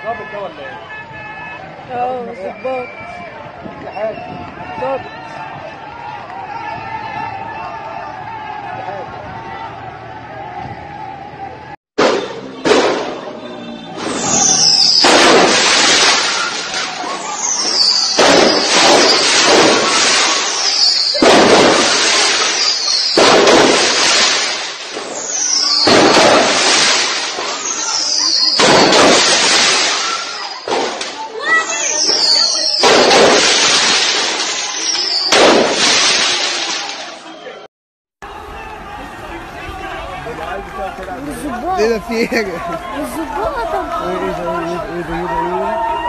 ظابط ده ولا ايه؟ اه ظباط في حاجه ظابط في حاجه الظباط ايه ده في ايه يا جدع؟ الظباط ايه ده ايه ده ايه ده ايه ده